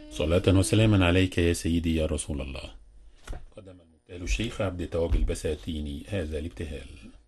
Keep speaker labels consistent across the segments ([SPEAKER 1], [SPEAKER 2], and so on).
[SPEAKER 1] صلاة وسلاما عليك يا سيدي يا رسول الله قدم المبتهل الشيخ عبد التواب البساتيني هذا الابتهال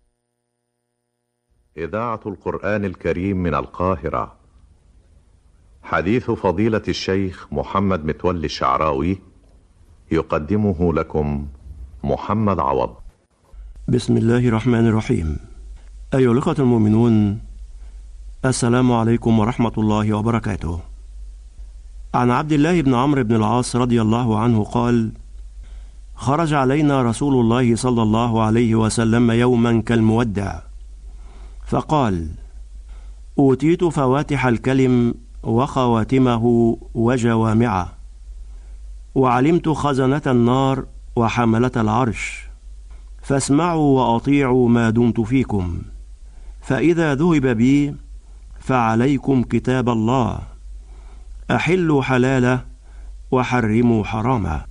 [SPEAKER 2] إذاعة القرآن الكريم من القاهرة حديث فضيلة الشيخ محمد متولي الشعراوي يقدمه لكم محمد عوض
[SPEAKER 3] بسم الله الرحمن الرحيم أيها الأخوة المؤمنون السلام عليكم ورحمة الله وبركاته عن عبد الله بن عمرو بن العاص رضي الله عنه قال خرج علينا رسول الله صلى الله عليه وسلم يوما كالمودع فقال اوتيت فواتح الكلم وخواتمه وجوامعه وعلمت خزنه النار وحمله العرش فاسمعوا واطيعوا ما دمت فيكم فاذا ذهب بي فعليكم كتاب الله احلوا حلاله وحرموا حرامه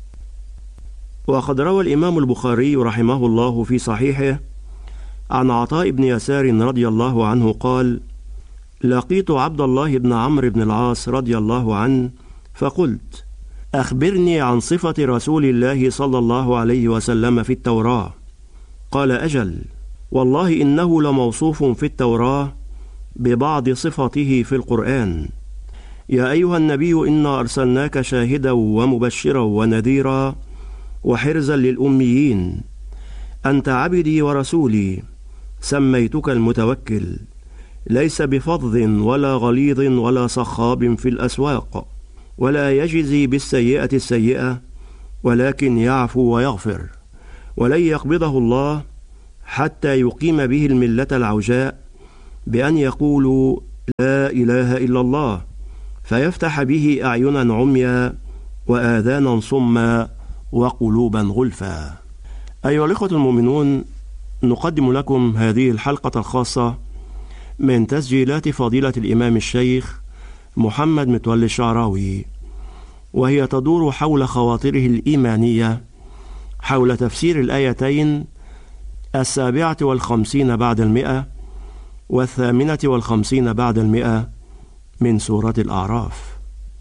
[SPEAKER 3] وقد روى الامام البخاري رحمه الله في صحيحه عن عطاء بن يسار رضي الله عنه قال لقيت عبد الله بن عمرو بن العاص رضي الله عنه فقلت اخبرني عن صفه رسول الله صلى الله عليه وسلم في التوراه قال اجل والله انه لموصوف في التوراه ببعض صفته في القران يا ايها النبي انا ارسلناك شاهدا ومبشرا ونذيرا وحرزا للاميين انت عبدي ورسولي سميتك المتوكل ليس بفظ ولا غليظ ولا صخاب في الاسواق ولا يجزي بالسيئه السيئه ولكن يعفو ويغفر ولن يقبضه الله حتى يقيم به المله العوجاء بان يقولوا لا اله الا الله فيفتح به اعينا عميا واذانا صما وقلوبا غلفا ايها الاخوه المؤمنون نقدم لكم هذه الحلقه الخاصه من تسجيلات فضيله الامام الشيخ محمد متولي الشعراوي وهي تدور حول خواطره الايمانيه حول تفسير الايتين السابعه والخمسين بعد المئه والثامنه والخمسين بعد المئه من سوره الاعراف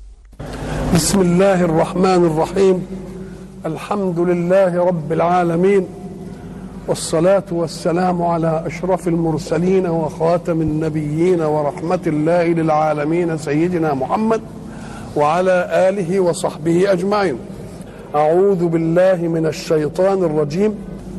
[SPEAKER 4] بسم الله الرحمن الرحيم الحمد لله رب العالمين والصلاة والسلام على أشرف المرسلين وخاتم النبيين ورحمة الله للعالمين سيدنا محمد وعلى آله وصحبه أجمعين أعوذ بالله من الشيطان الرجيم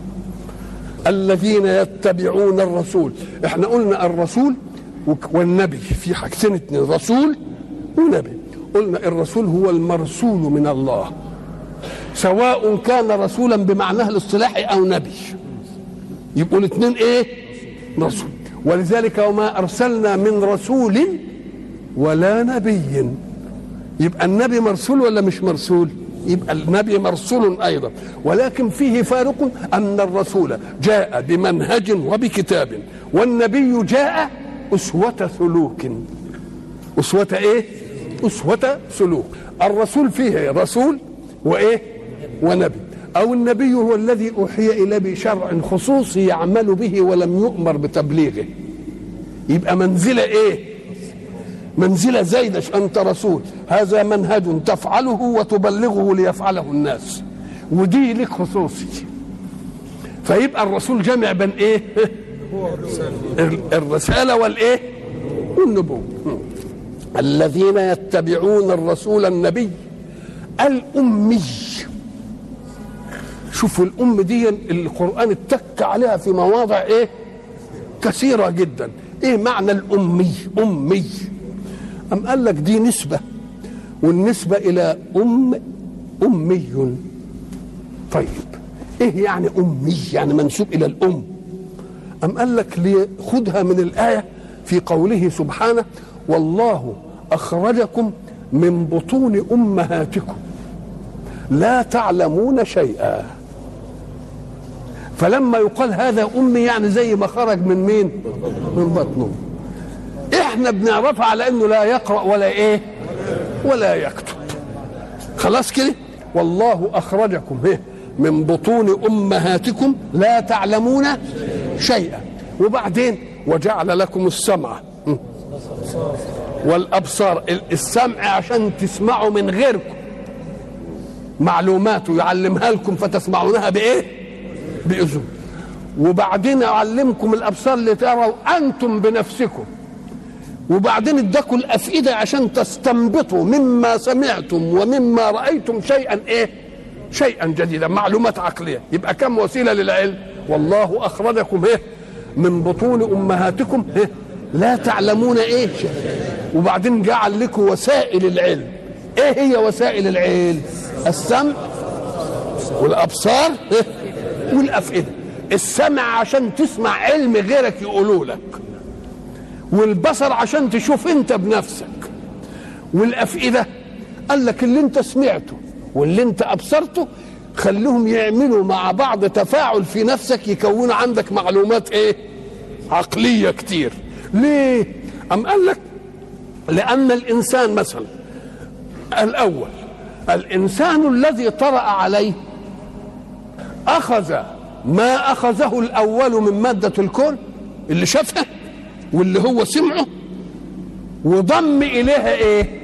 [SPEAKER 4] الذين يتبعون الرسول احنا قلنا الرسول والنبي في حاجتين اتنين رسول ونبي قلنا الرسول هو المرسول من الله سواء كان رسولا بمعناه الاصطلاحي او نبي يبقوا الاثنين ايه رسول ولذلك وما ارسلنا من رسول ولا نبي يبقى النبي مرسول ولا مش مرسول يبقى النبي مرسول ايضا ولكن فيه فارق ان الرسول جاء بمنهج وبكتاب والنبي جاء اسوه سلوك اسوه ايه اسوه سلوك الرسول فيه رسول وايه ونبي او النبي هو الذي اوحي اليه بشرع خصوصي يعمل به ولم يؤمر بتبليغه يبقى منزله ايه منزله زايده انت رسول هذا منهج تفعله وتبلغه ليفعله الناس ودي لك خصوصي فيبقى الرسول جامع بين ايه الرساله والايه والنبوه الذين يتبعون الرسول النبي الأمي شوفوا الأم دي القرآن اتك عليها في مواضع إيه كثيرة جدا إيه معنى الأمي أمي أم قال لك دي نسبة والنسبة إلى أم أمي طيب إيه يعني أمي يعني منسوب إلى الأم أم قال لك خدها من الآية في قوله سبحانه والله أخرجكم من بطون امهاتكم لا تعلمون شيئا فلما يقال هذا امي يعني زي ما خرج من مين من بطنه احنا بنعرفها على انه لا يقرا ولا ايه ولا يكتب خلاص كده والله اخرجكم إيه؟ من بطون امهاتكم لا تعلمون شيئا وبعدين وجعل لكم السمع والابصار السمع عشان تسمعوا من غيركم معلومات يعلمها لكم فتسمعونها بايه باذن وبعدين يعلمكم الابصار لتروا انتم بنفسكم وبعدين اداكم الافئده عشان تستنبطوا مما سمعتم ومما رايتم شيئا ايه شيئا جديدا معلومات عقليه يبقى كم وسيله للعلم والله اخرجكم ايه من بطون امهاتكم ايه لا تعلمون ايه شيء. وبعدين جعل لكم وسائل العلم ايه هي وسائل العلم السمع والابصار إيه؟ والافئده السمع عشان تسمع علم غيرك يقولوا لك والبصر عشان تشوف انت بنفسك والافئده قال لك اللي انت سمعته واللي انت ابصرته خليهم يعملوا مع بعض تفاعل في نفسك يكونوا عندك معلومات ايه عقليه كتير ليه ام قال لك لان الانسان مثلا الاول الانسان الذي طرا عليه اخذ ما اخذه الاول من ماده الكون اللي شافها واللي هو سمعه وضم اليها ايه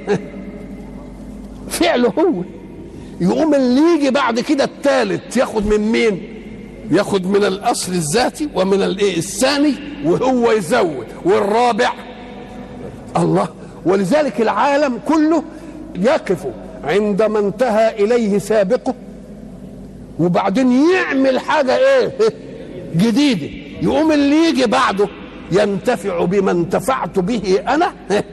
[SPEAKER 4] فعله هو يقوم اللي يجي بعد كده الثالث ياخد من مين ياخد من الاصل الذاتي ومن الايه الثاني وهو يزود والرابع الله ولذلك العالم كله يقف عندما انتهى اليه سابقه وبعدين يعمل حاجه ايه جديده يقوم اللي يجي بعده ينتفع بما انتفعت به انا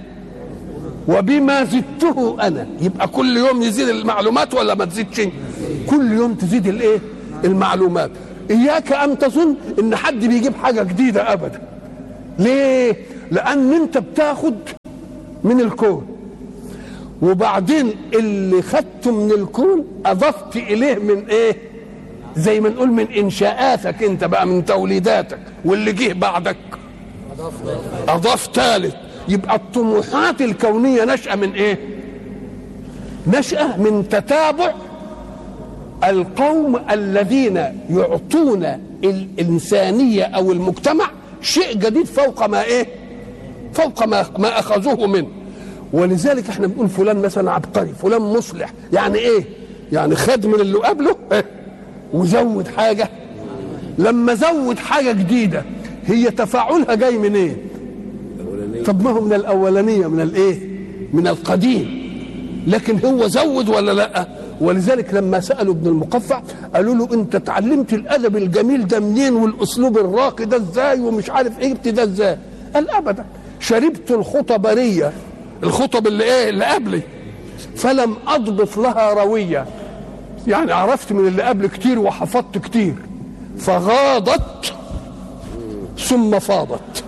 [SPEAKER 4] وبما زدته انا يبقى كل يوم يزيد المعلومات ولا ما تزيدش كل يوم تزيد الايه المعلومات اياك ان تظن ان حد بيجيب حاجه جديده ابدا ليه لان انت بتاخد من الكون وبعدين اللي خدته من الكون اضفت اليه من ايه زي ما نقول من انشاءاتك انت بقى من توليداتك واللي جه بعدك اضاف ثالث يبقى الطموحات الكونيه نشأة من ايه نشأة من تتابع القوم الذين يعطون الإنسانية أو المجتمع شيء جديد فوق ما إيه فوق ما, ما أخذوه منه ولذلك احنا بنقول فلان مثلا عبقري فلان مصلح يعني ايه يعني خد من اللي قبله إيه؟ وزود حاجة لما زود حاجة جديدة هي تفاعلها جاي منين إيه؟ طب ما هو من الأولانية من الايه من القديم لكن هو زود ولا لا ولذلك لما سالوا ابن المقفع قالوا له انت اتعلمت الادب الجميل ده منين والاسلوب الراقي ده ازاي ومش عارف ايه جبت ده ازاي قال ابدا شربت الخطبريه الخطب اللي ايه اللي قبلي فلم اضبط لها رويه يعني عرفت من اللي قبل كتير وحفظت كتير فغاضت ثم فاضت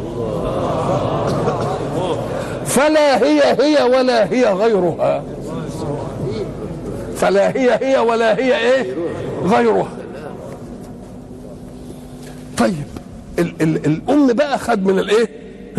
[SPEAKER 4] فلا هي هي ولا هي غيرها فلا هي هي ولا هي ايه غيرها طيب ال ال الام بقى خد من الايه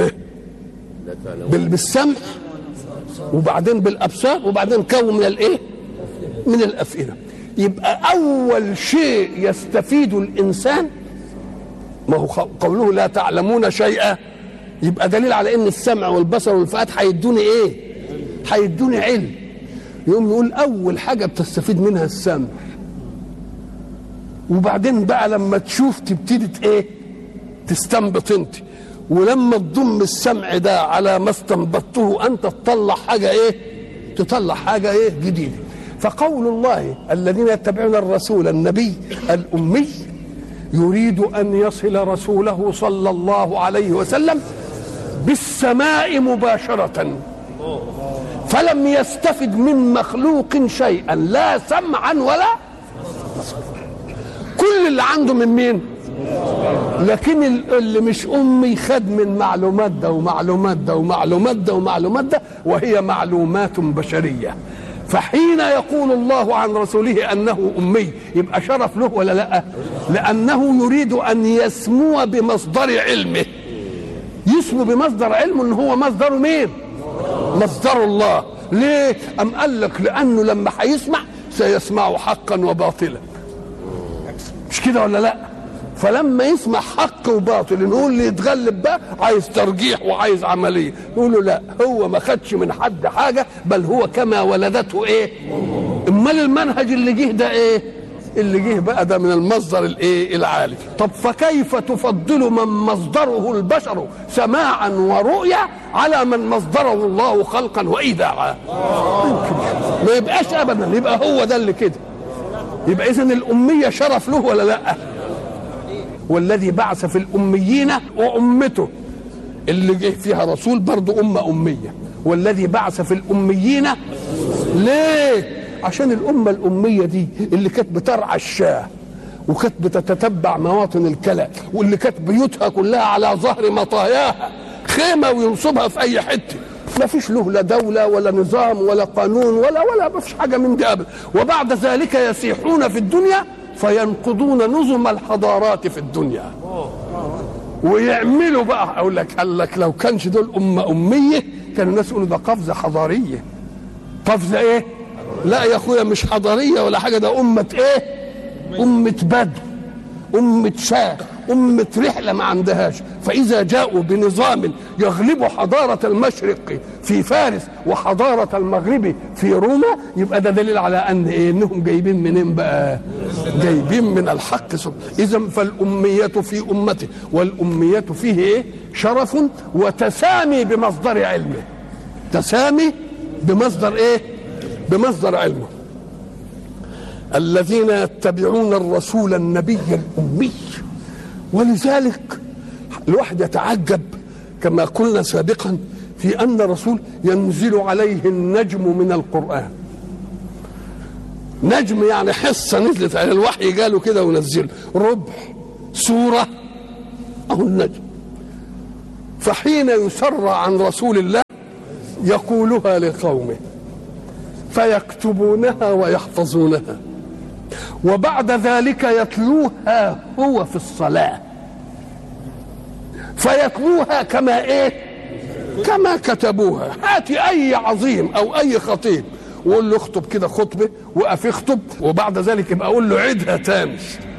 [SPEAKER 4] بال بالسمع وبعدين بالابصار وبعدين كون من الايه من الافئده يبقى اول شيء يستفيد الانسان ما هو قوله لا تعلمون شيئا يبقى دليل على ان السمع والبصر والفؤاد هيدوني ايه هيدوني علم يقوم نقول اول حاجه بتستفيد منها السمع وبعدين بقى لما تشوف تبتدي ايه تستنبط انت ولما تضم السمع ده على ما استنبطته انت تطلع حاجه ايه تطلع حاجه ايه جديده فقول الله الذين يتبعون الرسول النبي الامي يريد ان يصل رسوله صلى الله عليه وسلم بالسماء مباشره فلم يستفد من مخلوق شيئا لا سمعا ولا كل اللي عنده من مين لكن اللي مش امي خد من معلومات ده ومعلومات ده ومعلومات ده ومعلومات ده وهي معلومات بشريه فحين يقول الله عن رسوله انه امي يبقى شرف له ولا لا لانه يريد ان يسمو بمصدر علمه يسمو بمصدر علمه ان هو مصدر مين مصدر الله ليه ام قال لك لانه لما هيسمع سيسمع حقا وباطلا مش كده ولا لا فلما يسمع حق وباطل نقول اللي يتغلب بقى عايز ترجيح وعايز عمليه نقول له لا هو ما خدش من حد حاجه بل هو كما ولدته ايه امال المنهج اللي جه ده ايه اللي جه بقى ده من المصدر الايه العالي طب فكيف تفضل من مصدره البشر سماعا ورؤيا على من مصدره الله خلقا وايداعا ما يبقاش ابدا يبقى هو ده اللي كده يبقى اذا الاميه شرف له ولا لا والذي بعث في الاميين وامته اللي جه فيها رسول برضه امه اميه والذي بعث في الاميين ليه عشان الامه الاميه دي اللي كانت بترعى الشاه وكانت بتتتبع مواطن الكلى واللي كانت بيوتها كلها على ظهر مطاياها خيمه وينصبها في اي حته ما فيش له لا دولة ولا نظام ولا قانون ولا ولا ما فيش حاجة من دي أبدا وبعد ذلك يسيحون في الدنيا فينقضون نظم الحضارات في الدنيا ويعملوا بقى اقول لك قال لك لو كانش دول امه اميه كان الناس يقولوا ده قفزه حضاريه قفزه ايه؟ لا يا اخويا مش حضاريه ولا حاجه ده امه ايه؟ امه بدو أمة شاه أمة رحلة ما عندهاش فإذا جاءوا بنظام يغلب حضارة المشرق في فارس وحضارة المغرب في روما يبقى ده دليل على أن إيه إنهم جايبين منين بقى جايبين من الحق إذا فالأمية في أمته والأمية فيه إيه شرف وتسامي بمصدر علمه تسامي بمصدر إيه بمصدر علمه الذين يتبعون الرسول النبي الأمي ولذلك الواحد يتعجب كما قلنا سابقا في أن الرسول ينزل عليه النجم من القرآن نجم يعني حصة نزلت على الوحي قالوا كده ونزله ربع سورة أو النجم فحين يسرى عن رسول الله يقولها لقومه فيكتبونها ويحفظونها وبعد ذلك يتلوها هو في الصلاة فيتلوها كما ايه كما كتبوها هاتي اي عظيم او اي خطيب وقول له اخطب كده خطبه وقف يخطب وبعد ذلك يبقى اقول له عيدها تاني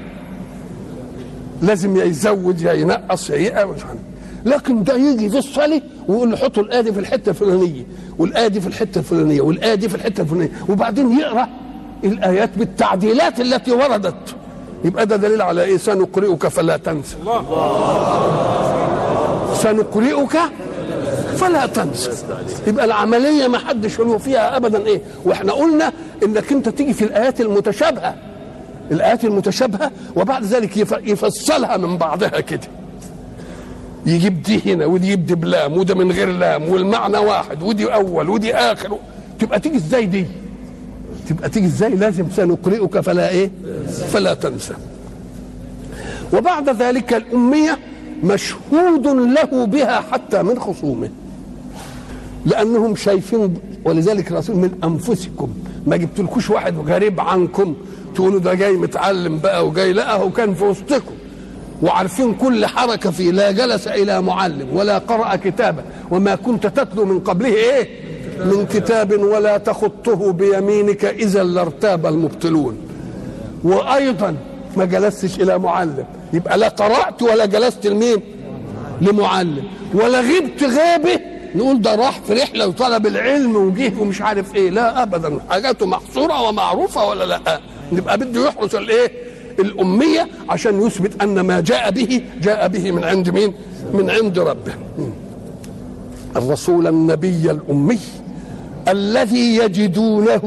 [SPEAKER 4] لازم يا يزود يا ينقص يا يقوى لكن ده يجي في الصلاه ويقول له حطوا الايه دي في الحته الفلانيه والايه دي في الحته الفلانيه والايه دي في الحته الفلانيه وبعدين يقرا الايات بالتعديلات التي وردت يبقى ده دليل على ايه سنقرئك فلا تنسى سنقرئك فلا تنسى يبقى العمليه ما حدش له فيها ابدا ايه واحنا قلنا انك انت تيجي في الايات المتشابهه الايات المتشابهه وبعد ذلك يفصلها من بعضها كده يجيب دي هنا ودي يجيب دي بلام وده من غير لام والمعنى واحد ودي اول ودي اخر تبقى تيجي ازاي دي تبقى تيجي ازاي لازم سنقرئك فلا ايه فلا تنسى وبعد ذلك الأمية مشهود له بها حتى من خصومه لأنهم شايفين ولذلك الرسول من أنفسكم ما جبتلكوش واحد غريب عنكم تقولوا ده جاي متعلم بقى وجاي لا هو كان في وسطكم وعارفين كل حركة فيه لا جلس إلى معلم ولا قرأ كتابا وما كنت تتلو من قبله إيه من كتاب ولا تخطه بيمينك إذا لارتاب المبطلون وأيضا ما جلستش إلى معلم يبقى لا قرأت ولا جلست لمين لمعلم ولا غبت غيبة نقول ده راح في رحلة وطلب العلم وجه ومش عارف ايه لا ابدا حاجاته محصورة ومعروفة ولا لا يبقى بده يحرس الايه الأمية عشان يثبت أن ما جاء به جاء به من عند مين من عند ربه الرسول النبي الأمي الذي يجدونه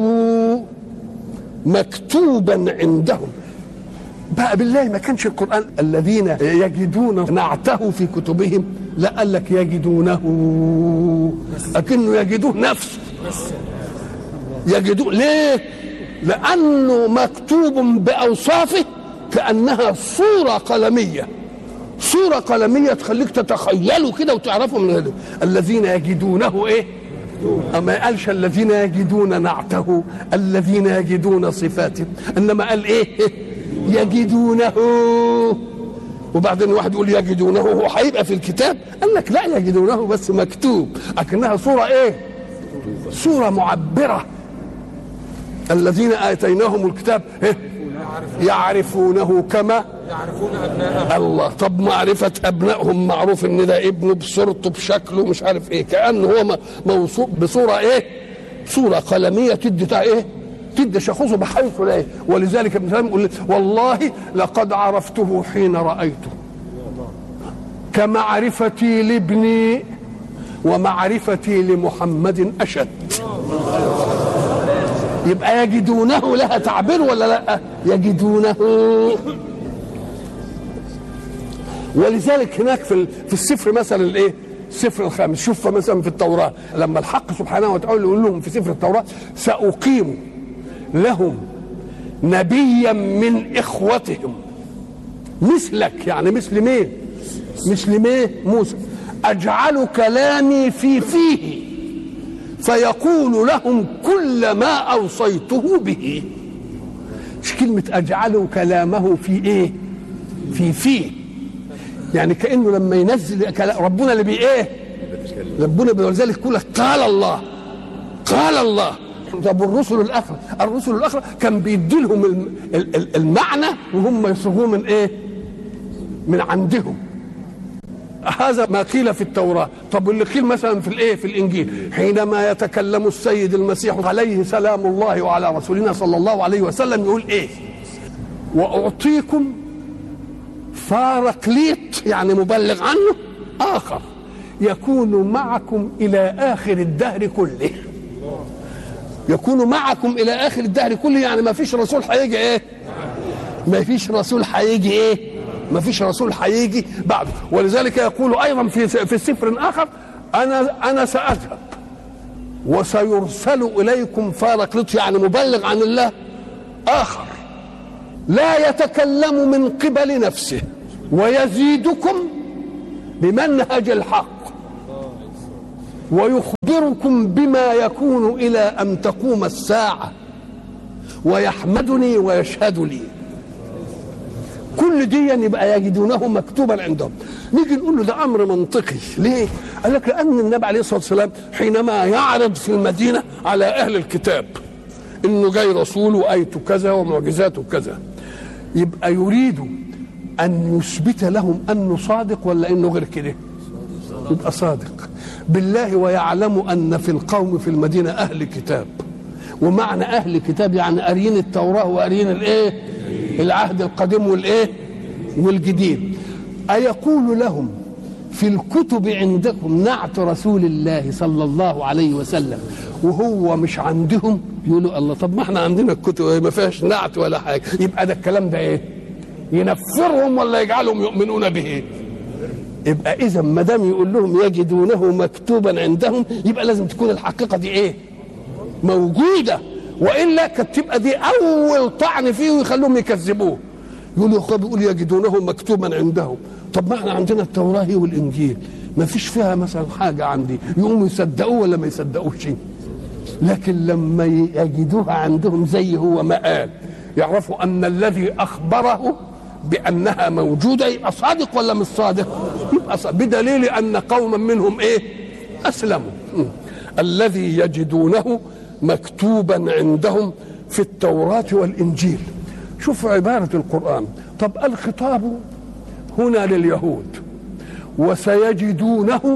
[SPEAKER 4] مكتوبا عندهم بقى بالله ما كانش القرآن الذين يجدون نعته في كتبهم لا قال لك يجدونه أكنه يجدوه نفسه يجدوه ليه لأنه مكتوب بأوصافه كأنها صورة قلمية صورة قلمية تخليك تتخيله كده وتعرفه من هذا الذين يجدونه ايه أما قالش الذين يجدون نعته الذين يجدون صفاته إنما قال إيه يجدونه وبعدين واحد يقول يجدونه هو هيبقى في الكتاب قال لك لا يجدونه بس مكتوب لكنها صورة إيه صورة معبرة الذين آتيناهم الكتاب إيه؟ يعرفونه كما
[SPEAKER 5] يعرفون أبناءهم
[SPEAKER 4] الله طب معرفة أبنائهم معروف إن ده ابنه بصورته بشكله مش عارف إيه كأنه هو م- موصوف بصورة إيه؟ صورة قلمية تدي بتاع إيه؟ تدي شخصه بحيث لا إيه؟ ولذلك ابن سلام يقول والله لقد عرفته حين رأيته كمعرفتي لابني ومعرفتي لمحمد أشد يبقى يجدونه لها تعبير ولا لا يجدونه ولذلك هناك في ال- في السفر مثلا الايه السفر الخامس شوف مثلا في التوراة لما الحق سبحانه وتعالى يقول لهم في سفر التوراة سأقيم لهم نبيا من إخوتهم مثلك يعني مثل مين مثل مين موسى أجعل كلامي في فيه فيقول لهم كل ما أوصيته به مش كلمة أجعل كلامه في إيه في فيه يعني كأنه لما ينزل كلام ربنا اللي بي إيه ربنا بي- ولذلك يقول لك قال الله قال الله طب الرسل الاخرى الرسل الاخرى كان بيدي لهم الم- ال- ال- المعنى وهم يصوغوه من ايه من عندهم هذا ما قيل في التوراة طب واللي قيل مثلا في الايه في الانجيل حينما يتكلم السيد المسيح عليه سلام الله وعلى رسولنا صلى الله عليه وسلم يقول ايه واعطيكم فارقليط يعني مبلغ عنه اخر يكون معكم الى اخر الدهر كله يكون معكم الى اخر الدهر كله يعني ما فيش رسول هيجي ايه ما فيش رسول هيجي ايه ما فيش رسول هيجي بعده ولذلك يقول ايضا في في سفر اخر انا انا ساذهب وسيرسل اليكم فارقلط يعني مبلغ عن الله اخر لا يتكلم من قبل نفسه ويزيدكم بمنهج الحق ويخبركم بما يكون الى ان تقوم الساعه ويحمدني ويشهد لي كل دي يبقى يجدونه مكتوبا عندهم نيجي نقول له ده امر منطقي ليه قال لك لان النبي عليه الصلاه والسلام حينما يعرض في المدينه على اهل الكتاب انه جاي رسول وايته كذا ومعجزاته كذا يبقى يريد ان يثبت لهم انه صادق ولا انه غير كده يبقى صادق بالله ويعلم ان في القوم في المدينه اهل كتاب ومعنى اهل كتاب يعني قاريين التوراه وقاريين الايه العهد القديم والايه والجديد ايقول لهم في الكتب عندكم نعت رسول الله صلى الله عليه وسلم وهو مش عندهم يقولوا الله طب ما احنا عندنا الكتب ما فيهاش نعت ولا حاجه يبقى ده الكلام ده ايه ينفرهم ولا يجعلهم يؤمنون به يبقى اذا ما دام يقول لهم يجدونه مكتوبا عندهم يبقى لازم تكون الحقيقه دي ايه موجوده والا كانت تبقى دي اول طعن فيه ويخلوهم يكذبوه يقولوا هو بيقول يجدونه مكتوبا عندهم طب ما احنا عندنا التوراه والانجيل ما فيش فيها مثلا حاجه عندي يقوموا يصدقوه ولا ما يصدقوش لكن لما يجدوها عندهم زي هو ما قال يعرفوا ان الذي اخبره بانها موجوده يبقى صادق ولا مش صادق؟ يبقى صادق بدليل ان قوما منهم ايه؟ اسلموا م. الذي يجدونه مكتوبا عندهم في التوراه والانجيل شوف عباره القران طب الخطاب هنا لليهود وسيجدونه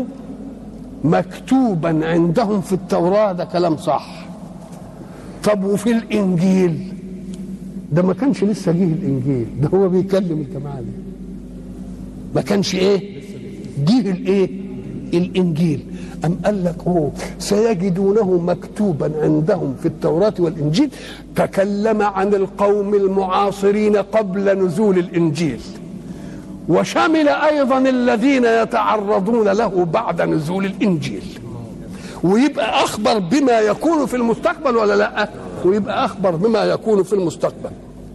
[SPEAKER 4] مكتوبا عندهم في التوراه ده كلام صح طب وفي الانجيل ده ما كانش لسه جه الانجيل ده هو بيكلم الجماعه دي ما كانش ايه جه الايه الانجيل ام قال لك اوه سيجدونه مكتوبا عندهم في التوراه والانجيل تكلم عن القوم المعاصرين قبل نزول الانجيل وشمل ايضا الذين يتعرضون له بعد نزول الانجيل ويبقى اخبر بما يكون في المستقبل ولا لا ويبقى اخبر بما يكون في المستقبل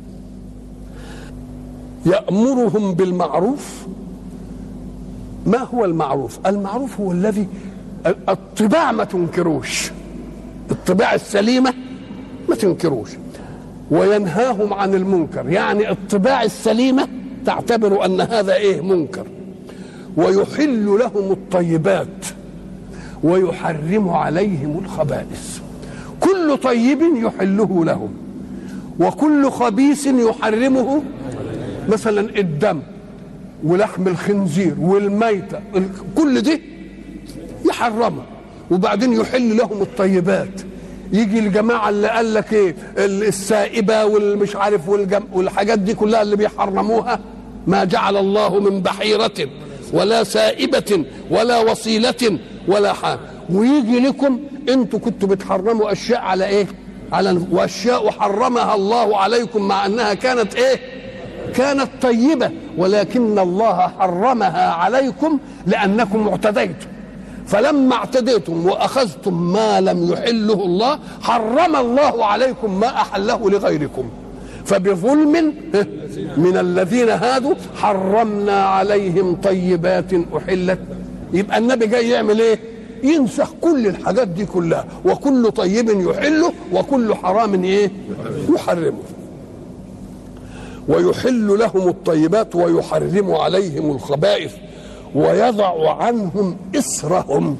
[SPEAKER 4] يامرهم بالمعروف ما هو المعروف المعروف هو الذي الطباع ما تنكروش الطباع السليمه ما تنكروش وينهاهم عن المنكر يعني الطباع السليمه تعتبر ان هذا ايه منكر ويحل لهم الطيبات ويحرم عليهم الخبائث كل طيب يحله لهم وكل خبيث يحرمه مثلا الدم ولحم الخنزير والميتة ال- كل دي يحرمها وبعدين يحل لهم الطيبات يجي الجماعة اللي قال لك ايه ال- السائبة والمش عارف والجم والحاجات دي كلها اللي بيحرموها ما جعل الله من بحيرة ولا سائبة ولا وصيلة ولا حاجة ويجي لكم انتوا كنتوا بتحرموا اشياء على ايه على واشياء حرمها الله عليكم مع انها كانت ايه كانت طيبة ولكن الله حرمها عليكم لأنكم اعتديتم فلما اعتديتم وأخذتم ما لم يحله الله حرم الله عليكم ما أحله لغيركم فبظلم من الذين هادوا حرمنا عليهم طيبات أحلت يبقى النبي جاي يعمل ايه ينسخ كل الحاجات دي كلها وكل طيب يحله وكل حرام ايه يحرمه ويحل لهم الطيبات ويحرم عليهم الخبائث ويضع عنهم إسرهم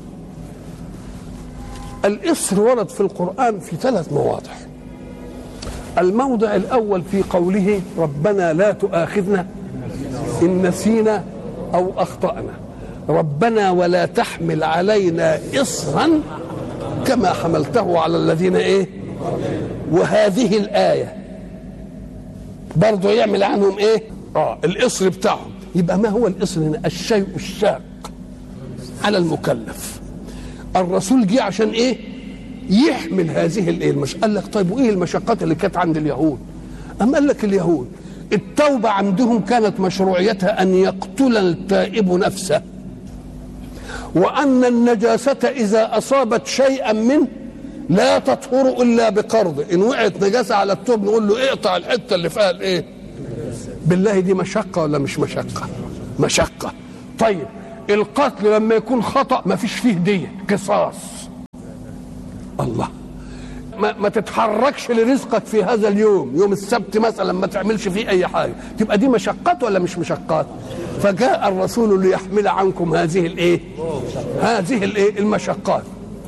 [SPEAKER 4] الإسر ورد في القرآن في ثلاث مواضع الموضع الأول في قوله ربنا لا تؤاخذنا إن نسينا أو أخطأنا ربنا ولا تحمل علينا إصرا كما حملته على الذين إيه وهذه الآية برضه يعمل عنهم ايه اه القصر بتاعهم يبقى ما هو القصر هنا الشيء الشاق على المكلف الرسول جه عشان ايه يحمل هذه الايه المش... قال لك طيب وايه المشقات اللي كانت عند اليهود أم قال لك اليهود التوبة عندهم كانت مشروعيتها أن يقتل التائب نفسه وأن النجاسة إذا أصابت شيئا منه لا تطهر إلا بقرض إن وقعت نجاسة على التوب نقول له اقطع الحتة اللي فيها الإيه بالله دي مشقة ولا مش مشقة مشقة طيب القتل لما يكون خطأ ما فيش فيه دية قصاص الله ما, ما تتحركش لرزقك في هذا اليوم يوم السبت مثلا ما تعملش فيه اي حاجه تبقى دي مشقات ولا مش مشقات فجاء الرسول ليحمل عنكم هذه الايه هذه الايه المشقات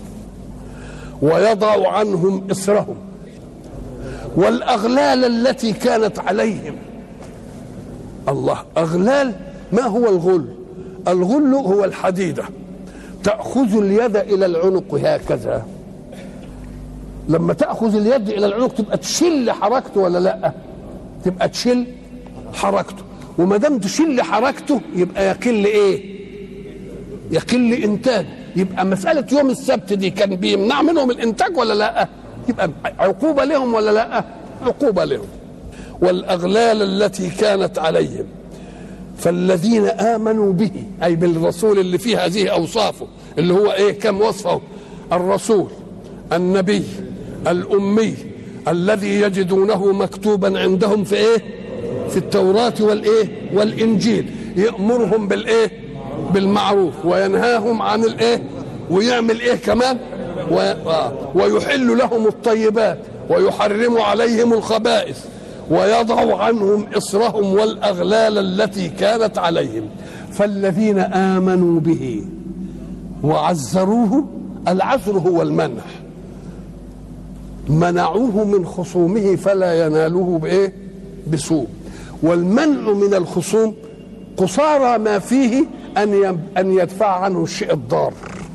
[SPEAKER 4] ويضع عنهم اسرهم والاغلال التي كانت عليهم الله اغلال ما هو الغل الغل هو الحديده تاخذ اليد الى العنق هكذا لما تاخذ اليد الى العنق تبقى تشل حركته ولا لا تبقى تشل حركته وما دام تشل حركته يبقى يقل ايه يقل انتاج يبقى مساله يوم السبت دي كان بيمنع منهم الانتاج ولا لا يبقى عقوبه لهم ولا لا عقوبه لهم والاغلال التي كانت عليهم فالذين امنوا به اي بالرسول اللي فيه هذه اوصافه اللي هو ايه كم وصفه الرسول النبي الأمي الذي يجدونه مكتوبا عندهم في إيه في التوراة والإيه والإنجيل يأمرهم بالإيه بالمعروف وينهاهم عن الإيه ويعمل إيه كمان و... آه. ويحل لهم الطيبات ويحرم عليهم الخبائث ويضع عنهم إصرهم والأغلال التي كانت عليهم فالذين آمنوا به وعزروه العزر هو المنح منعوه من خصومه فلا يناله بايه بسوء والمنع من الخصوم قصارى ما فيه ان ان يدفع عنه الشيء الضار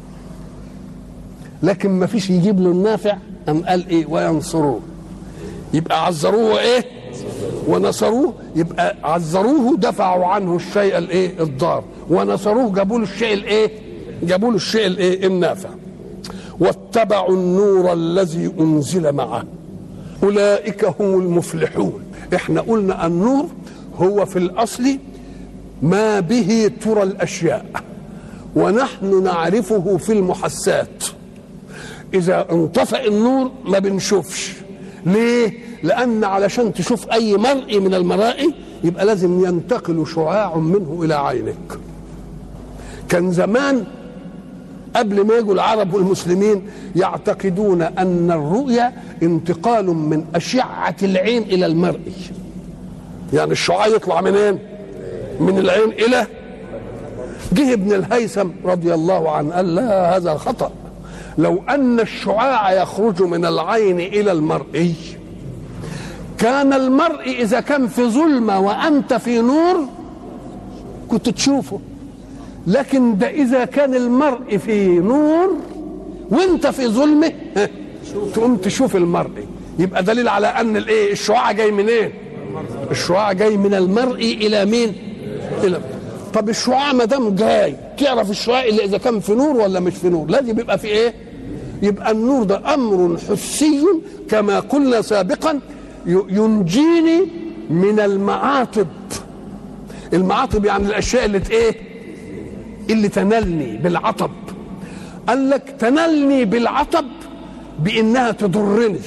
[SPEAKER 4] لكن ما فيش يجيب له النافع ام قال ايه وينصروه يبقى عزروه ايه ونصروه يبقى عزروه دفعوا عنه الشيء الايه الضار ونصروه جابوا له الشيء الايه جابوا له الشيء الايه النافع واتبعوا النور الذي انزل معه اولئك هم المفلحون احنا قلنا النور هو في الاصل ما به ترى الاشياء ونحن نعرفه في المحسات اذا انطفأ النور ما بنشوفش ليه لان علشان تشوف اي مرئي من المرائي يبقى لازم ينتقل شعاع منه الى عينك كان زمان قبل ما يجوا العرب والمسلمين يعتقدون ان الرؤيا انتقال من اشعه العين الى المرئي يعني الشعاع يطلع منين من العين الى جه ابن الهيثم رضي الله عنه قال لا هذا خطا لو ان الشعاع يخرج من العين الى المرئي كان المرء اذا كان في ظلمه وانت في نور كنت تشوفه لكن ده اذا كان المرء في نور وانت في ظلمه ها، تقوم تشوف المرء يبقى دليل على ان الايه الشعاع جاي منين إيه؟ الشعاع جاي من المرء الى مين الى طب الشعاع ما دام جاي تعرف الشعاع اللي اذا كان في نور ولا مش في نور لازم يبقى في ايه يبقى النور ده امر حسي كما قلنا سابقا ي- ينجيني من المعاطب المعاطب يعني الاشياء اللي ت- ايه اللي تنلني بالعطب قال لك تنلني بالعطب بانها تضرني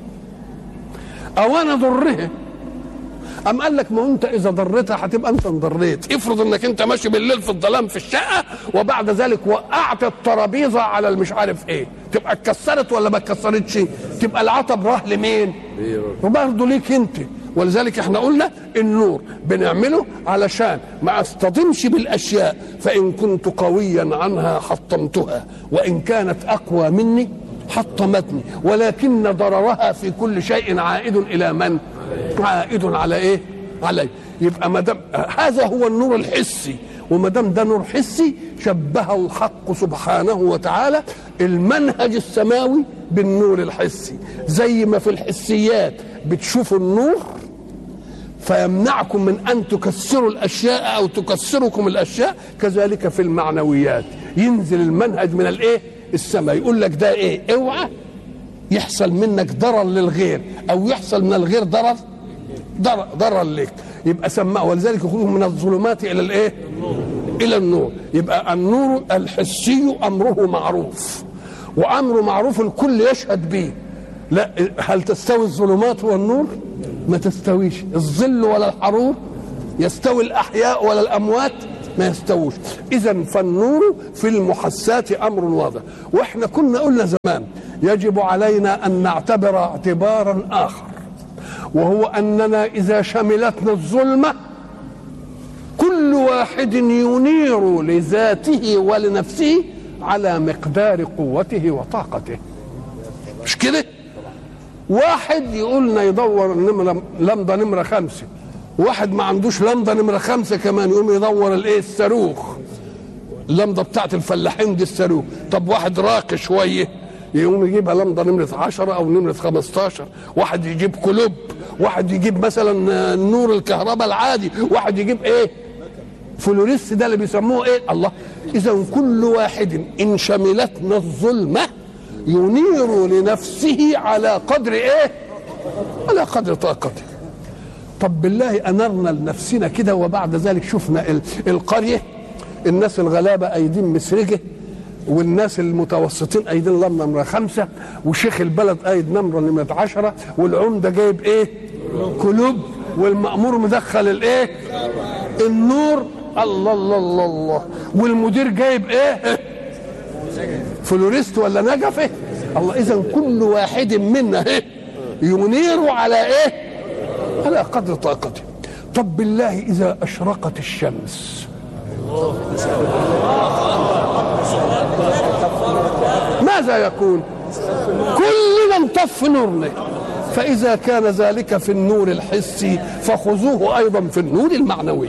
[SPEAKER 4] او انا ضرها أم قال لك ما انت اذا ضرتها هتبقى انت انضريت افرض انك انت ماشي بالليل في الظلام في الشقه وبعد ذلك وقعت الترابيزه على المش عارف ايه تبقى اتكسرت ولا ما اتكسرتش تبقى العطب راح لمين وبرضه ليك انت ولذلك احنا قلنا النور بنعمله علشان ما اصطدمش بالاشياء فان كنت قويا عنها حطمتها وان كانت اقوى مني حطمتني ولكن ضررها في كل شيء عائد الى من عائد على ايه علي يبقى ما دام هذا هو النور الحسي وما دام ده نور حسي شبه الحق سبحانه وتعالى المنهج السماوي بالنور الحسي زي ما في الحسيات بتشوفوا النور فيمنعكم من ان تكسروا الاشياء او تكسركم الاشياء كذلك في المعنويات ينزل المنهج من الايه السماء يقول لك ده ايه اوعى يحصل منك ضرر للغير او يحصل من الغير ضرر ضرر, ضرر لك يبقى سماه ولذلك يخرجهم من الظلمات الى الايه الى النور يبقى النور الحسي امره معروف وامر معروف الكل يشهد به لا هل تستوي الظلمات والنور ما تستويش الظل ولا الحرور يستوي الاحياء ولا الاموات ما يستووش اذا فالنور في المحسات امر واضح واحنا كنا قلنا زمان يجب علينا ان نعتبر اعتبارا اخر وهو اننا اذا شملتنا الظلمه كل واحد ينير لذاته ولنفسه على مقدار قوته وطاقته مش كده واحد يقولنا يدور النمرة لمضة نمرة خمسة واحد ما عندوش لمضة نمرة خمسة كمان يقوم يدور الايه الصاروخ اللمضة بتاعت الفلاحين دي الصاروخ طب واحد راقي شوية يقوم يجيبها لمضة نمرة عشرة أو نمرة خمستاشر واحد يجيب كلوب واحد يجيب مثلا نور الكهرباء العادي واحد يجيب ايه فلوريست ده اللي بيسموه ايه الله اذا كل واحد ان شملتنا الظلمه ينير لنفسه على قدر ايه على قدر طاقته طب بالله انرنا لنفسنا كده وبعد ذلك شفنا ال- القريه الناس الغلابه ايدين مسرجه والناس المتوسطين ايدين لمنه نمره خمسه وشيخ البلد ايد نمره نمره عشره والعمده جايب ايه؟ كلوب والمأمور مدخل الايه؟ النور الله الله الله الله والمدير جايب ايه؟ فلوريست ولا نجفه الله اذا كل واحد منا ايه ينير على ايه على قدر طاقته طب بالله اذا اشرقت الشمس ماذا يكون كلنا انطف نورنا فإذا كان ذلك في النور الحسي فخذوه أيضا في النور المعنوي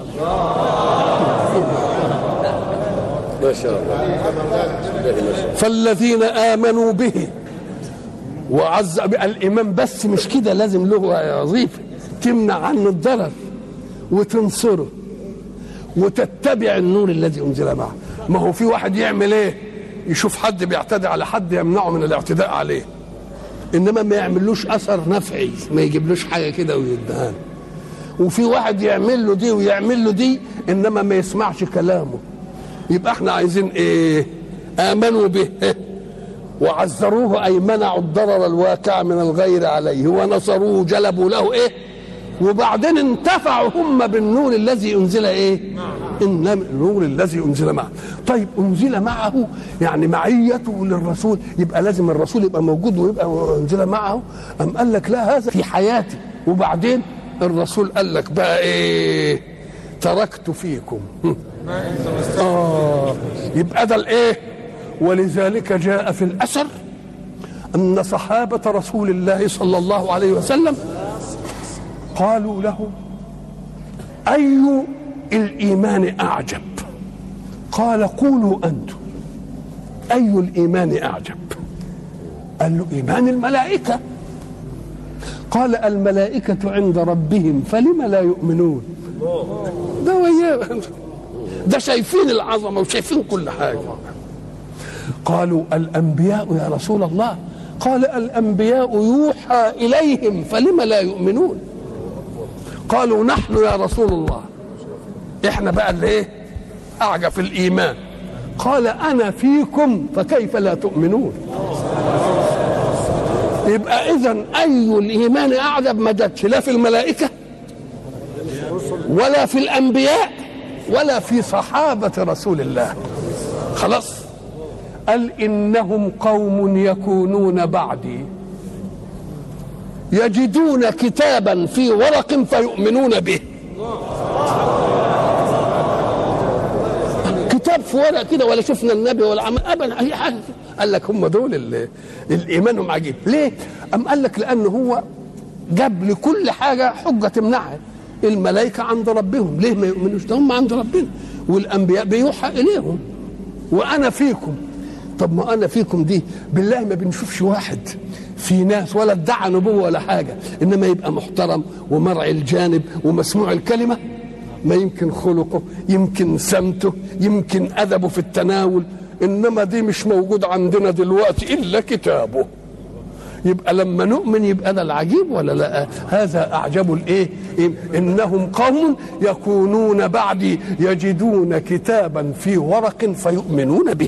[SPEAKER 5] ما شاء الله
[SPEAKER 4] فالذين آمنوا به وعز الإيمان بس مش كده لازم له وظيفة تمنع عنه الضرر وتنصره وتتبع النور الذي أنزل معه ما هو في واحد يعمل ايه يشوف حد بيعتدي على حد يمنعه من الاعتداء عليه انما ما يعملوش اثر نفعي ما يجيبلوش حاجه كده ويدهان وفي واحد يعمل له دي ويعمل له دي انما ما يسمعش كلامه يبقى احنا عايزين ايه امنوا به وعزروه اي منعوا الضرر الواقع من الغير عليه ونصروه جلبوا له ايه وبعدين انتفعوا هم بالنور الذي انزل ايه إن النور الذي انزل معه طيب انزل معه يعني معيته للرسول يبقى لازم الرسول يبقى موجود ويبقى انزل معه ام قال لك لا هذا في حياتي وبعدين الرسول قال لك بقى ايه تركت فيكم آه يبقى ده الايه ولذلك جاء في الاثر ان صحابه رسول الله صلى الله عليه وسلم قالوا له أي الإيمان أعجب قال قولوا أنتم أي الإيمان أعجب قال له إيمان الملائكة قال الملائكة عند ربهم فلم لا يؤمنون ده وياه ده شايفين العظمة وشايفين كل حاجة قالوا الأنبياء يا رسول الله قال الأنبياء يوحى إليهم فلم لا يؤمنون قالوا نحن يا رسول الله احنا بقى اللي ايه اعجب في الايمان قال انا فيكم فكيف لا تؤمنون يبقى اذا اي الايمان اعجب ما جاتش لا في الملائكه ولا في الانبياء ولا في صحابه رسول الله خلاص قال انهم قوم يكونون بعدي يجدون كتابا في ورق فيؤمنون به كتاب في ورق كده ولا شفنا النبي ولا عمل ابدا اي حاجه قال لك هم دول اللي الايمانهم عجيب ليه ام قال لك لان هو جاب لكل حاجه حجه تمنعها الملائكه عند ربهم ليه ما يؤمنوش ده هم عند ربنا والانبياء بيوحى اليهم وانا فيكم طب ما انا فيكم دي بالله ما بنشوفش واحد في ناس ولا ادعى نبوه ولا حاجه انما يبقى محترم ومرعي الجانب ومسموع الكلمه ما يمكن خلقه يمكن سمته يمكن ادبه في التناول انما دي مش موجود عندنا دلوقتي الا كتابه يبقى لما نؤمن يبقى ده العجيب ولا لا هذا اعجب الايه إيه؟ انهم قوم يكونون بعدي يجدون كتابا في ورق فيؤمنون به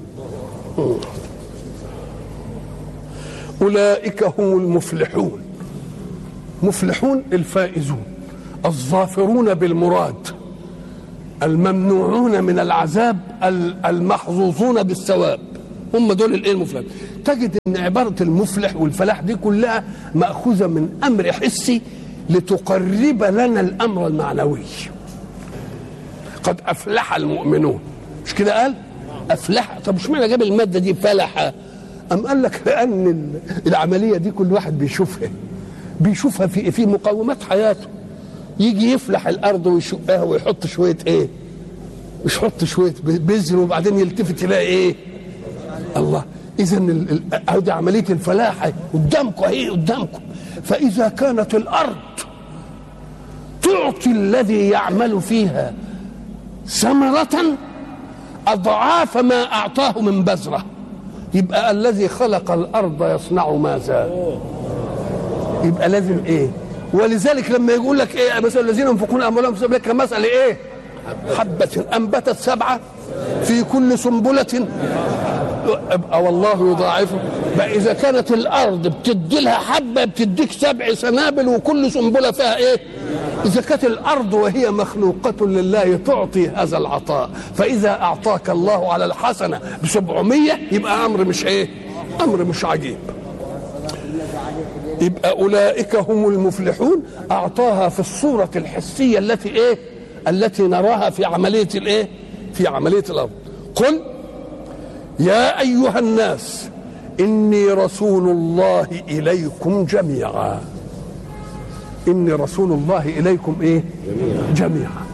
[SPEAKER 4] اولئك هم المفلحون مفلحون الفائزون الظافرون بالمراد الممنوعون من العذاب المحظوظون بالثواب هم دول الايه المفلحون تجد ان عباره المفلح والفلاح دي كلها ماخوذه من امر حسي لتقرب لنا الامر المعنوي قد افلح المؤمنون مش كده قال افلح طب مش معنى جاب الماده دي فلح ام قال لك لان العمليه دي كل واحد بيشوفها بيشوفها في في مقومات حياته يجي يفلح الارض ويشقها ويحط شويه ايه مش يحط شويه بذر وبعدين يلتفت يلاقي ايه الله اذا دي عمليه الفلاحه قدامكم اهي قدامكم فاذا كانت الارض تعطي الذي يعمل فيها ثمره اضعاف ما اعطاه من بذره يبقى الذي خلق الارض يصنع ماذا يبقى لازم ايه ولذلك لما يقول لك ايه مثلا الذين ينفقون اموالهم في سبيل الله كمثل ايه حبة انبتت سبعة في كل سنبلة ابقى والله يضاعفه بقى اذا كانت الارض بتدي لها حبة بتديك سبع سنابل وكل سنبلة فيها ايه إذا كانت الأرض وهي مخلوقة لله تعطي هذا العطاء فإذا أعطاك الله على الحسنة بسبعمية يبقى أمر مش إيه أمر مش عجيب يبقى أولئك هم المفلحون أعطاها في الصورة الحسية التي إيه التي نراها في عملية الإيه في عملية الأرض قل يا أيها الناس إني رسول الله إليكم جميعا إني رسول الله إليكم إيه جميعا, جميعا.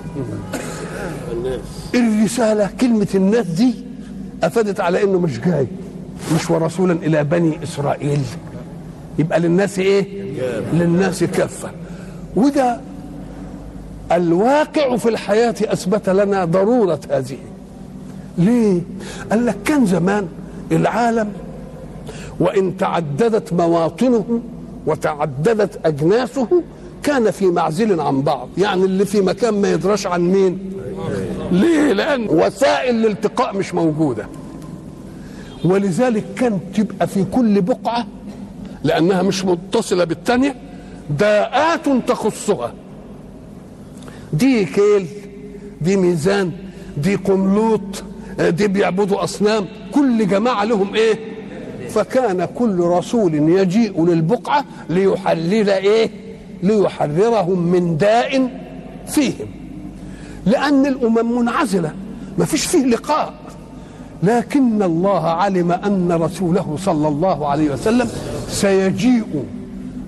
[SPEAKER 4] الرسالة كلمة الناس دي أفادت على إنه مش جاي مش ورسولا إلى بني إسرائيل يبقى للناس إيه للناس كافة وده الواقع في الحياة أثبت لنا ضرورة هذه ليه قال لك كان زمان العالم وإن تعددت مواطنه وتعددت أجناسه كان في معزل عن بعض يعني اللي في مكان ما يدراش عن مين ليه لأن وسائل الالتقاء مش موجودة ولذلك كان تبقى في كل بقعة لأنها مش متصلة بالتانية داءات تخصها دي كيل دي ميزان دي قملوط دي بيعبدوا أصنام كل جماعة لهم إيه فكان كل رسول يجيء للبقعة ليحلل إيه ليحررهم من داء فيهم لأن الأمم منعزلة ما فيش فيه لقاء لكن الله علم أن رسوله صلى الله عليه وسلم سيجيء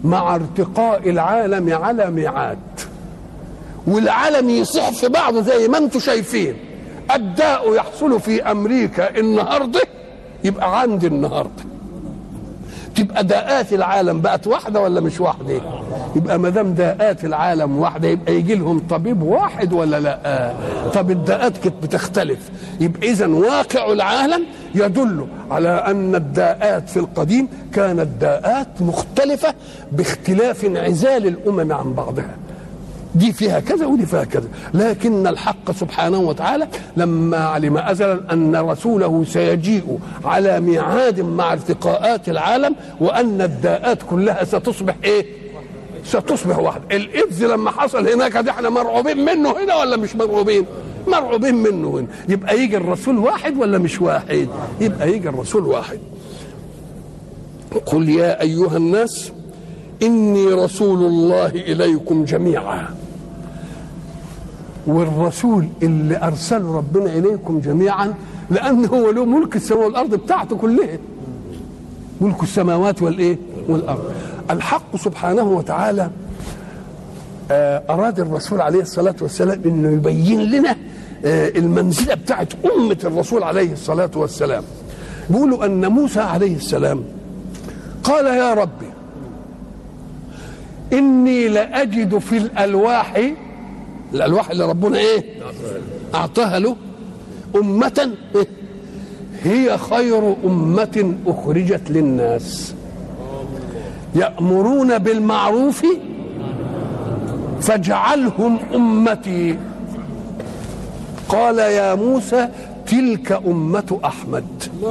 [SPEAKER 4] مع ارتقاء العالم على ميعاد والعالم يصح في بعضه زي ما انتم شايفين الداء يحصل في امريكا النهارده يبقى عندي النهارده تبقى داءات العالم بقت واحده ولا مش واحده يبقى ما دام داءات العالم واحده يبقى يجي لهم طبيب واحد ولا لا طب الداءات كانت بتختلف يبقى اذا واقع العالم يدل على ان الداءات في القديم كانت داءات مختلفه باختلاف انعزال الامم عن بعضها دي فيها كذا ودي فيها كذا لكن الحق سبحانه وتعالى لما علم ازلا ان رسوله سيجيء على ميعاد مع ارتقاءات العالم وان الداءات كلها ستصبح ايه ستصبح واحده الايدز لما حصل هناك ده احنا مرعوبين منه هنا ولا مش مرعوبين مرعوبين منه هنا يبقى يجي الرسول واحد ولا مش واحد يبقى يجي الرسول واحد قل يا ايها الناس اني رسول الله اليكم جميعا والرسول اللي ارسله ربنا اليكم جميعا لان هو له ملك السماء والارض بتاعته كلها ملك السماوات والايه والارض الحق سبحانه وتعالى آه، اراد الرسول عليه الصلاه والسلام انه يبين لنا آه، المنزله بتاعت امه الرسول عليه الصلاه والسلام بيقولوا ان موسى عليه السلام قال يا ربي اني لاجد في الالواح الالواح اللي ربنا ايه اعطاها له امه إيه؟ هي خير امه اخرجت للناس يامرون بالمعروف فاجعلهم امتي قال يا موسى تلك امه احمد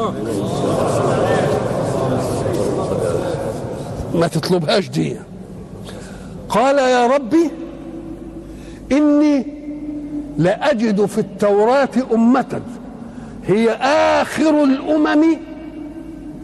[SPEAKER 4] ما تطلبهاش دي قال يا ربي إني لأجد في التوراة أمة هي آخر الأمم